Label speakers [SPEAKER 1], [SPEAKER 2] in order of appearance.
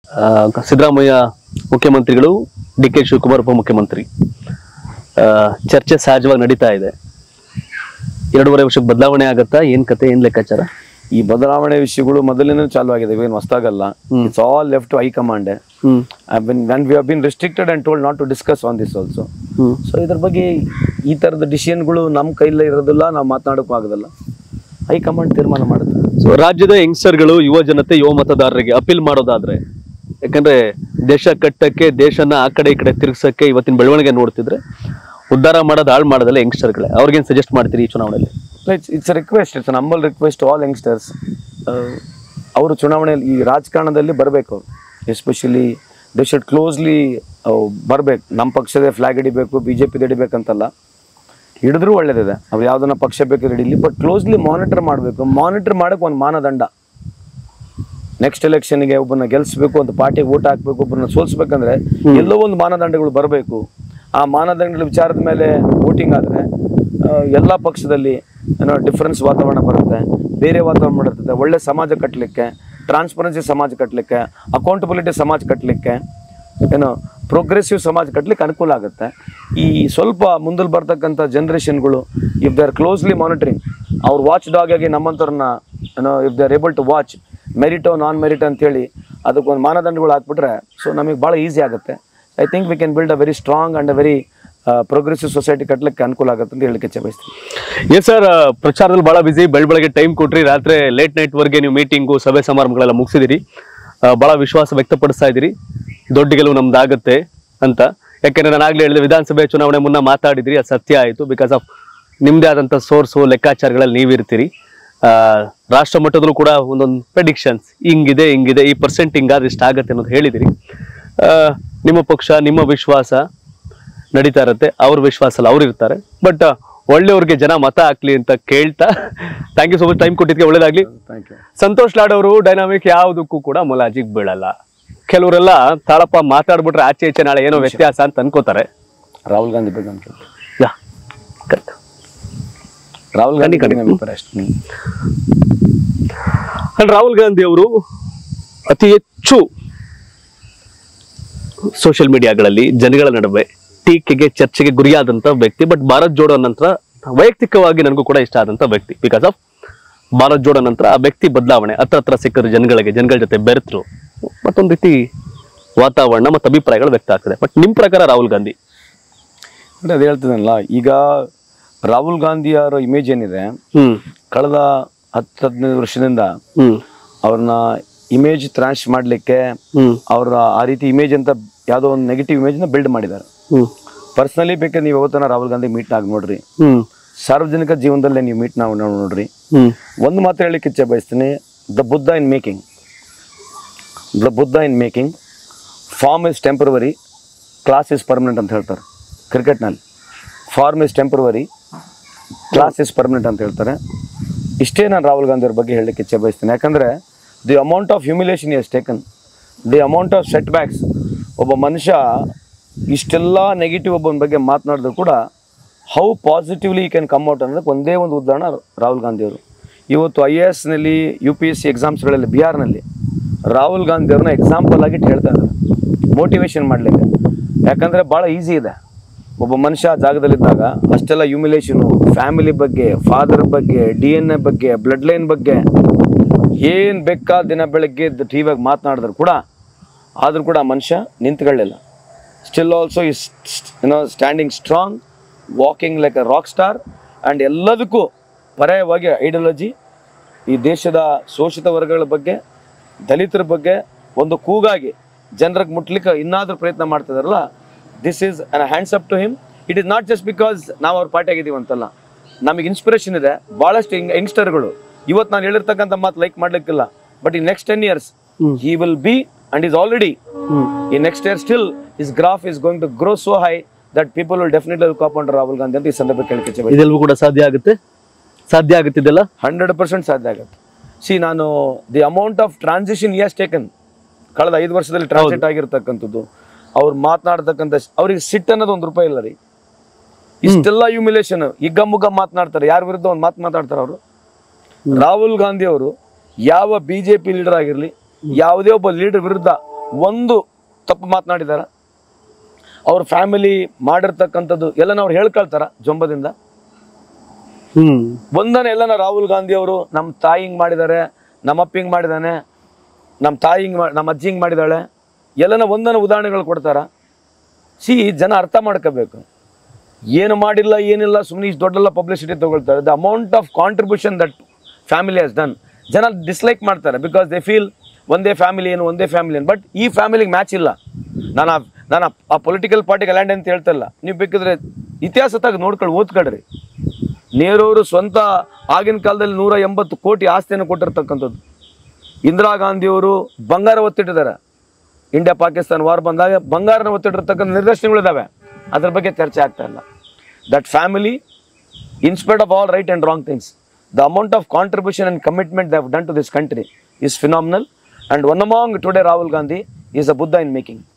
[SPEAKER 1] ಆ, ಸಿದ್ದರಾಮಯ್ಯ ಮುಖ್ಯಮಂತ್ರಿಗಳು D K Shivakumar ಉಪಮುಖ್ಯಮಂತ್ರಿ ಆ, ಚರ್ಚೆ ಸಹಜವಾಗಿ ನಡೀತಾ ಇದೆ ಎರಡೂವರೆ ವರ್ಷಕ್ಕೆ ಬದಲಾವಣೆ ಆಗತ್ತಾ ಏನ್ ಕತೆ ಏನ್ ಲೆಕ್ಕಾಚಾರ
[SPEAKER 2] ಈ ಬದಲಾವಣೆ ವಿಷಯಗಳು ಮೊದಲಿನ ಚಾಲು ಆಗಿದೆ ಏನು ಹೊಸದಾಗಲ್ಲ it's all left high command
[SPEAKER 1] hmm
[SPEAKER 2] when we have restricted and told not to discuss on this also
[SPEAKER 1] hmm
[SPEAKER 2] so ಇದ್ರ ಬಗ್ಗೆ ಈ ಥರದ ಡಿಸಿಷನ್ಗಳು ನಮ್ಮ ಕೈಲೇ ಇರೋದಿಲ್ಲ ನಾವು ಮಾತನಾಡೋಕ್ಕೂ ಆಗೋದಿಲ್ಲ ಹೈಕಮಾಂಡ್ ತೀರ್ಮಾನ ಮಾಡುತ್ತೆ
[SPEAKER 1] ಸೊ ರಾಜ್ಯದ ಯಂಗ್ಸ್ಟರ್ಗಳು ಯುವ ಜನತೆ ಯುವ ಮತದಾರರಿಗೆ ಅಪೀಲ್ ಮಾಡೋದಾದ್ರೆ ಯಾಕಂದ್ರೆ ದೇಶ ಕಟ್ಟಕ್ಕೆ ದೇಶನ ಆ ಕಡೆ ಈ ಕಡೆ ತಿರ್ಗ್ಸಕ್ಕೆ ಇವತ್ತಿನ ಬೆಳವಣಿಗೆ ನೋಡ್ತಿದ್ರೆ ಉದ್ಧಾರ ಮಾಡೋದು ಹಾಳು ಮಾಡೋದಲ್ಲ ಯಂಗ್ಸ್ಟರ್ಗಳೇ ಅವ್ರಿಗೇನ್ ಸಜೆಸ್ಟ್ ಮಾಡ್ತೀರಿ ಈ ಚುನಾವಣೆಯಲ್ಲಿ
[SPEAKER 2] it's it's request it's humble request all youngsters ಅವರು ಚುನಾವಣೆಯಲ್ಲಿ ಈ ರಾಜಕಾರಣದಲ್ಲಿ ಬರಬೇಕು ಅವರು ಎಸ್ಪೆಷಲಿ ದೇ ಶುಡ್ ಕ್ಲೋಸ್ಲಿ ಬರಬೇಕು ನಮ್ಮ ಪಕ್ಷದ ಫ್ಲಾಗ್ ಹಿಡಿಬೇಕು ಬಿ ಜೆ ಪಿದು ಹಿಡಿಬೇಕಂತಲ್ಲ ಹಿಡಿದ್ರೂ ಒಳ್ಳೇದಿದೆ ಅವ್ರು ಯಾವ್ದನ್ನ ಪಕ್ಷ ಬೇಕು ಹಿಡೀಲಿ ಬಟ್ ಕ್ಲೋಸ್ಲಿ ಮಾನಿಟರ್ ಮಾಡಬೇಕು ಮಾನಿಟರ್ ಮಾಡಕ್ಕೆ ಒಂದು ಮಾನದಂಡ ನೆಕ್ಸ್ಟ್ ಎಲೆಕ್ಷನ್ಗೆ ಒಬ್ಬನ ಗೆಲ್ಸ್ಬೇಕು ಒಂದು ಪಾರ್ಟಿಗೆ ಓಟ್ ಹಾಕ್ಬೇಕು ಒಬ್ಬರನ್ನ ಸೋಲ್ಸ್ಬೇಕಂದ್ರೆ ಎಲ್ಲೋ ಒಂದು ಮಾನದಂಡಗಳು ಬರಬೇಕು ಆ ಮಾನದಂಡಗಳ ವಿಚಾರದ ಮೇಲೆ ವೋಟಿಂಗ್ ಆದರೆ ಎಲ್ಲ ಪಕ್ಷದಲ್ಲಿ ಏನೋ ಡಿಫ್ರೆನ್ಸ್ ವಾತಾವರಣ ಬರುತ್ತೆ ಬೇರೆ ವಾತಾವರಣ ಬರ್ತದೆ ಒಳ್ಳೆ ಸಮಾಜ ಕಟ್ಟಲಿಕ್ಕೆ ಟ್ರಾನ್ಸ್ಪರೆನ್ಸಿ ಸಮಾಜ ಕಟ್ಟಲಿಕ್ಕೆ ಅಕೌಂಟಬಿಲಿಟಿ ಸಮಾಜ ಕಟ್ಟಲಿಕ್ಕೆ ಏನೋ ಪ್ರೋಗ್ರೆಸಿವ್ ಸಮಾಜ ಕಟ್ಟಲಿಕ್ಕೆ ಅನುಕೂಲ ಆಗುತ್ತೆ ಈ ಸ್ವಲ್ಪ ಮುಂದಲ್ಲಿ ಬರ್ತಕ್ಕಂಥ ಜನ್ರೇಷನ್ಗಳು if they are closely monitoring ಅವ್ರು ವಾಚ್ ಡಾಗ್ ಆಗಿ ನಮ್ಮಂಥವ್ರನ್ನ ಏನೋ if they are able to watch merit or non merit ಅಂತೇಳಿ ಅದಕ್ಕೊಂದು ಮಾನದಂಡಗಳು ಹಾಕ್ಬಿಟ್ರೆ ಸೊ ನಮಗೆ ಭಾಳ ಈಸಿ ಆಗುತ್ತೆ I think we can build a very strong and a very progressive society ಕಟ್ಟಲಿಕ್ಕೆ ಅನುಕೂಲ ಆಗುತ್ತೆ ಅಂತ ಹೇಳಲಿಕ್ಕೆ ಇಚ್ಛೆ ಬಯಸ್ತೀನಿ
[SPEAKER 1] ಎಸ್ ಸರ್ ಪ್ರಚಾರದಲ್ಲಿ ಬಹಳ ಬಿಸಿ ಬೆಳ್ ಬೆಳಗ್ಗೆ ಟೈಮ್ ಕೊಟ್ರಿ ರಾತ್ರಿ ಲೇಟ್ ನೈಟ್ ವರೆಗೆ ನೀವು ಮೀಟಿಂಗು ಸಭೆ ಸಮಾರಂಭಗಳೆಲ್ಲ ಮುಗಿಸಿದಿರಿ ಬಹಳ ವಿಶ್ವಾಸ ವ್ಯಕ್ತಪಡಿಸ್ತಾ ಇದ್ದೀರಿ ದೊಡ್ಡ ಗೆಲುವು ನಮ್ದಾಗತ್ತೆ ಅಂತ ಯಾಕೆಂದ್ರೆ ನಾನು ಆಗ್ಲೇ ಹೇಳಿದೆ ವಿಧಾನಸಭೆ ಚುನಾವಣೆ ಮುನ್ನ ಮಾತಾಡಿದ್ರಿ ಅದು ಸತ್ಯ ಆಯಿತು ಬಿಕಾಸ್ ಆಫ್ ನಿಮ್ದೇ ಆದಂಥ ಸೋರ್ಸು ಲೆಕ್ಕಾಚಾರಗಳಲ್ಲಿ ನೀವಿರ್ತೀರಿ ಆ, ರಾಷ್ಟ್ರ ಮಟ್ಟದಲ್ಲೂ ಕೂಡ ಒಂದೊಂದು ಪ್ರೆಡಿಕ್ಷನ್ಸ್ ಹಿಂಗಿದೆ ಹಿಂಗಿದೆ ಈ ಪರ್ಸೆಂಟ್ ಹಿಂಗಾದ್ರೆ ಇಷ್ಟ ಆಗತ್ತೆ ಅನ್ನೋದು ಹೇಳಿದಿರಿ ಆ, ನಿಮ್ಮ ಪಕ್ಷ ನಿಮ್ಮ ವಿಶ್ವಾಸ ನಡೀತಾ ಇರುತ್ತೆ ಅವ್ರ ವಿಶ್ವಾಸ ಅಲ್ಲ ಅವ್ರು ಇರ್ತಾರೆ ಬಟ್ ಒಳ್ಳೆಯವ್ರಿಗೆ ಜನ ಮತ ಹಾಕ್ಲಿ ಅಂತ ಕೇಳ್ತಾ thank you so much time ಕೊಟ್ಟಿದ್ದಕ್ಕೆ ಒಳ್ಳೇದಾಗ್ಲಿ
[SPEAKER 2] ಥ್ಯಾಂಕ್ ಯು
[SPEAKER 1] ಸಂತೋಷ್ ಲಾಡ್ ಅವರು ಡೈನಾಮಿಕ್ ಯಾವುದಕ್ಕೂ ಕೂಡ ಮೊಲಾಜಿಗೆ ಬೀಳಲ್ಲ ಕೆಲವರೆಲ್ಲ ತಾಳಪ್ಪ ಮಾತಾಡ್ಬಿಟ್ರೆ ಆಚೆ ಈಚೆ ನಾಳೆ ಏನೋ ವ್ಯತ್ಯಾಸ ಅಂತ ಅನ್ಕೋತಾರೆ
[SPEAKER 2] ರಾಹುಲ್ ಗಾಂಧಿ ಬಗ್ಗೆ ಅಂತ
[SPEAKER 1] ಯಾ ಕರೆಕ್ಟ್
[SPEAKER 2] ರಾಹುಲ್ ಗಾಂಧಿ
[SPEAKER 1] ಖಂಡಿತ,
[SPEAKER 2] ಬಗ್ಗೆ ಅಭಿಪ್ರಾಯ ಅಷ್ಟೇ ಹ್ಮ್.
[SPEAKER 1] ಅಂಡ್ ರಾಹುಲ್ ಗಾಂಧಿ ಅವರು ಅತಿ ಹೆಚ್ಚು ಸೋಷಿಯಲ್ ಮೀಡಿಯಾಗಳಲ್ಲಿ ಜನಗಳ ನಡುವೆ ಟೀಕೆಗೆ ಚರ್ಚೆಗೆ ಗುರಿಯಾದಂತ ವ್ಯಕ್ತಿ ಬಟ್ ಭಾರತ್ ಜೋಡೋ ನಂತರ ವೈಯಕ್ತಿಕವಾಗಿ ನನಗೂ ಕೂಡ ಇಷ್ಟ ಆದಂತ ವ್ಯಕ್ತಿ ಬಿಕಾಸ್ ಆಫ್ ಭಾರತ್ ಜೋಡೋ ನಂತರ ಆ ವ್ಯಕ್ತಿ ಬದಲಾವಣೆ ಹತ್ರ ಹತ್ರ ಸಿಕ್ಕರು ಜನಗಳಿಗೆ ಜನಗಳ ಜೊತೆ ಬೆರೆತರು ಮತ್ತೊಂದು ರೀತಿ ವಾತಾವರಣ ಮತ್ತು ಅಭಿಪ್ರಾಯಗಳು ವ್ಯಕ್ತ ಆಗ್ತದೆ ಬಟ್ ನಿಮ್ ಪ್ರಕಾರ ರಾಹುಲ್ ಗಾಂಧಿ
[SPEAKER 2] ಅಂದ್ರೆ ಅದು ಹೇಳ್ತಿದ್ದನಲ್ಲ ಈಗ ರಾಹುಲ್ ಗಾಂಧಿ ಅವರ ಇಮೇಜ್ ಏನಿದೆ
[SPEAKER 1] ಹ್ಮ್
[SPEAKER 2] ಕಳೆದ ಹತ್ತು ಹದಿನೈದು ವರ್ಷದಿಂದ
[SPEAKER 1] ಹ್ಮ್
[SPEAKER 2] ಅವ್ರನ್ನ ಇಮೇಜ್ ಟ್ರಾನ್ಸ್ ಮಾಡಲಿಕ್ಕೆ
[SPEAKER 1] ಹ್ಮ್
[SPEAKER 2] ಅವ್ರ ಆ ರೀತಿ ಇಮೇಜ್ ಅಂತ ಯಾವುದೋ ಒಂದು ನೆಗೆಟಿವ್ ಇಮೇಜ್ನ ಬಿಲ್ಡ್ ಮಾಡಿದ್ದಾರೆ
[SPEAKER 1] ಹ್ಮ್
[SPEAKER 2] ಪರ್ಸ್ನಲಿ ಬೇಕಾದ್ರೆ ನೀವು ಯಾವತ್ತನ ರಾಹುಲ್ ಗಾಂಧಿ ಮೀಟ್ ಆಗಿ ನೋಡ್ರಿ
[SPEAKER 1] ಹ್ಮ್
[SPEAKER 2] ಸಾರ್ವಜನಿಕ ಜೀವನದಲ್ಲೇ ನೀವು ಮೀಟ್ ನಾವು ನೋಡ್ರಿ
[SPEAKER 1] ಹ್ಮ್
[SPEAKER 2] ಒಂದು ಮಾತು ಹೇಳಲಿಕ್ಕೆ ಇಚ್ಛೆ ಬಯಸ್ತೀನಿ the Buddha in making the Buddha in making form is temporary class is permanent ಅಂತ ಹೇಳ್ತಾರೆ ಕ್ರಿಕೆಟ್ನಲ್ಲಿ form is temporary class is permanent ಅಂತ ಹೇಳ್ತಾರೆ ಇಷ್ಟೇ ನಾನು ರಾಹುಲ್ ಗಾಂಧಿ ಅವ್ರ ಬಗ್ಗೆ ಹೇಳಲಿಕ್ಕೆ ಇಚ್ಛೆ ಬಯಸ್ತೀನಿ ಯಾಕಂದರೆ the amount of humiliation is taken the amount of setbacks ಒಬ್ಬ ಮನುಷ್ಯ ಇಷ್ಟೆಲ್ಲ ನೆಗೆಟಿವ್ ಒಬ್ಬನ ಬಗ್ಗೆ ಮಾತನಾಡಿದ್ರು ಕೂಡ how positively he can come out ಅನ್ನೋದಕ್ಕೆ ಒಂದೇ ಒಂದು ಉದಾಹರಣ ರಾಹುಲ್ ಗಾಂಧಿ ಅವರು ಇವತ್ತು ಐ ಎ ಎಸ್ನಲ್ಲಿ ಯು ಪಿ ಎಸ್ ಸಿ ಎಕ್ಸಾಮ್ಸ್ಗಳಲ್ಲಿ ಬಿಹಾರ್ನಲ್ಲಿ ರಾಹುಲ್ ಗಾಂಧಿ ಅವ್ರನ್ನ ಎಕ್ಸಾಂಪಲ್ ಆಗಿಟ್ಟು ಹೇಳ್ತಾ ಇದ್ದಾರೆ ಮೋಟಿವೇಶನ್ ಮಾಡಲಿಕ್ಕೆ ಯಾಕಂದರೆ ಭಾಳ ಈಸಿ ಇದೆ ಒಬ್ಬ ಮನುಷ್ಯ ಆ ಜಾಗದಲ್ಲಿದ್ದಾಗ ಅಷ್ಟೆಲ್ಲ ಹ್ಯೂಮಿಲೇಷನು ಫ್ಯಾಮಿಲಿ ಬಗ್ಗೆ ಫಾದರ್ ಬಗ್ಗೆ ಡಿ ಎನ್ ಎ ಬಗ್ಗೆ ಬ್ಲಡ್ ಲೈನ್ ಬಗ್ಗೆ ಏನು ಬೇಕಾದ ದಿನ ಬೆಳಗ್ಗೆ ಟಿ ವಿಯಾಗ ಮಾತನಾಡಿದ್ರು ಕೂಡ ಆದರೂ ಕೂಡ ಆ ಮನುಷ್ಯ ನಿಂತ್ಕೊಳ್ಳಿಲ್ಲ ಸ್ಟಿಲ್ ಆಲ್ಸೋ ಇಸ್ ಏನೋ standing strong walking like a rock star and ಎಲ್ಲದಕ್ಕೂ ಪರ್ಯಾಯವಾಗಿ ಐಡಿಯಾಲಜಿ ಈ ದೇಶದ ಶೋಷಿತ ವರ್ಗಗಳ ಬಗ್ಗೆ ದಲಿತರ ಬಗ್ಗೆ ಒಂದು ಕೂಗಾಗಿ ಜನರಿಗೆ ಮುಟ್ಲಿಕ್ಕೆ ಇನ್ನಾದರೂ ಪ್ರಯತ್ನ ಮಾಡ್ತಿದಾರಲ್ಲ this is an hands up to him it is not just because ನಾವು ಅವ್ರ ಪಾರ್ಟಿ ಆಗಿದ್ದೀವಿ ಅಂತಲ್ಲ ನಮಗೆ ಇನ್ಸ್ಪಿರೇಷನ್ ಇದೆ ಭಾಳಷ್ಟು ಯಂಗ್ ಯಂಗ್ಸ್ಟರ್ಗಳು ಇವತ್ತು ನಾನು ಹೇಳಿರ್ತಕ್ಕಂಥ ಮಾತು ಲೈಕ್ ಮಾಡ್ಲಿಕ್ಕಿಲ್ಲ ಬಟ್ ಈ next ten years he will be and is already ಈ next year still is graph is going to grow so high that people will definitely cop under Rahul Gandhi ಅಂತ ಈ ಸಂದರ್ಭ ಕೇಳಕ್ಕೆ ಇಚ್ಛೆ
[SPEAKER 1] ಇದೆಲ್ಲವೂ ಕೂಡ ಸಾಧ್ಯ ಆಗುತ್ತೆ ಸಾಧ್ಯ ಆಗುತ್ತೆ ಇದೆಲ್ಲ
[SPEAKER 2] ಹಂಡ್ರೆಡ್ ಪರ್ಸೆಂಟ್ ಸಾಧ್ಯ ಆಗುತ್ತೆ ಸಿ ನಾನು the amount of transition is taken ಕಳೆದ ಐದು ವರ್ಷದಲ್ಲಿ ಟ್ರಾನ್ಸಿಟ್ ಆಗಿರ್ತಕ್ಕಂಥದ್ದು ಅವ್ರು ಮಾತನಾಡ್ತಕ್ಕಂಥ ಅವ್ರಿಗೆ ಸಿಟ್ ಅನ್ನೋದು ಒಂದು ರೂಪಾಯಿ ಇಲ್ಲ ರೀ ಇಷ್ಟೆಲ್ಲ ಹ್ಯೂಮಿಲೇಷನ್ ಹಿಗ್ಗ ಮುಗ್ಗ ಮಾತನಾಡ್ತಾರೆ ಯಾರ ವಿರುದ್ಧ ಒಂದು ಮಾತು ಮಾತಾಡ್ತಾರೆ ಅವರು ರಾಹುಲ್ ಗಾಂಧಿ ಅವರು ಯಾವ ಬಿ ಜೆ ಪಿ ಲೀಡರ್ ಆಗಿರಲಿ ಯಾವುದೇ ಒಬ್ಬ ಲೀಡರ್ ವಿರುದ್ಧ ಒಂದು ತಪ್ಪು ಮಾತನಾಡಿದಾರ ಅವ್ರ ಫ್ಯಾಮಿಲಿ ಮಾಡಿರ್ತಕ್ಕಂಥದ್ದು ಎಲ್ಲನ ಅವ್ರು ಹೇಳ್ಕೊಳ್ತಾರ ಜೊಂಬದಿಂದ
[SPEAKER 1] ಹ್ಮ್
[SPEAKER 2] ಒಂದನ ಎಲ್ಲನ ರಾಹುಲ್ ಗಾಂಧಿ ಅವರು ನಮ್ಮ ತಾಯಿ ಹಿಂಗ್ ಮಾಡಿದ್ದಾರೆ ನಮ್ಮ ಅಪ್ಪ ಹಿಂಗ್ ಮಾಡಿದಾನೆ ನಮ್ಮ ತಾಯಿ ಹಿಂಗ್ ಮಾ- ನಮ್ಮ ಅಜ್ಜಿ ಹಿಂಗ್ ಮಾಡಿದಾಳೆ ಎಲ್ಲನ ಒಂದನ ಉದಾಹರಣೆಗಳು ಕೊಡ್ತಾರ ಸಿ ಜನ ಅರ್ಥ ಮಾಡ್ಕೋಬೇಕು ಏನು ಮಾಡಿಲ್ಲ ಏನಿಲ್ಲ ಸುಮ್ಮನೆ ಇಷ್ಟು ದೊಡ್ಡೆಲ್ಲ ಪಬ್ಲಿಸಿಟಿ ತಗೊಳ್ತಾರೆ the amount of contribution that family has done ಜನ ಡಿಸ್ಲೈಕ್ ಮಾಡ್ತಾರೆ ಬಿಕಾಸ್ ದೇ ಫೀಲ್ ಒಂದೇ ಫ್ಯಾಮಿಲಿ ಏನು ಒಂದೇ ಫ್ಯಾಮಿಲಿ ಏನು ಬಟ್ ಈ ಫ್ಯಾಮಿಲಿಗೆ ಮ್ಯಾಚ್ ಇಲ್ಲ ನಾನು ಆ- ನಾನು ಆ- ಆ ಪೊಲಿಟಿಕಲ್ ಪಾರ್ಟಿಗೆ ಅಲ್ಯಾಂಡ್ ಅಂತ ಹೇಳ್ತಾ ಇಲ್ಲ ನೀವು ಬೇಕಿದ್ರೆ ಇತಿಹಾಸ ತಾಗ ನೋಡ್ಕೊಳ್ಳಿ ಓದ್ಕೊಳ್ರಿ ನೆಹರೂರು ಸ್ವಂತ ಆಗಿನ ಕಾಲದಲ್ಲಿ ನೂರ ಎಂಬತ್ತು ಕೋಟಿ ಆಸ್ತಿಯನ್ನು ಕೊಟ್ಟಿರ್ತಕ್ಕಂಥದ್ದು ಇಂದಿರಾ ಗಾಂಧಿಯವರು ಬಂಗಾರ ಒತ್ತಿಟ್ಟಿದ್ದಾರೆ ಇಂಡಿಯಾ ಪಾಕಿಸ್ತಾನ ವಾರ್ ಬಂದಾಗ ಬಂಗಾರನ ಒತ್ತಿಟ್ಟಿರ್ತಕ್ಕಂಥ ನಿದರ್ಶನಗಳಿದ್ದಾವೆ ಅದ್ರ ಬಗ್ಗೆ ಚರ್ಚೆ ಆಗ್ತಾ ಇಲ್ಲ that family inspired of all right and wrong things the amount of contribution and commitment they done to this country is phenomenal and one among today Rahul Gandhi is a Buddha in making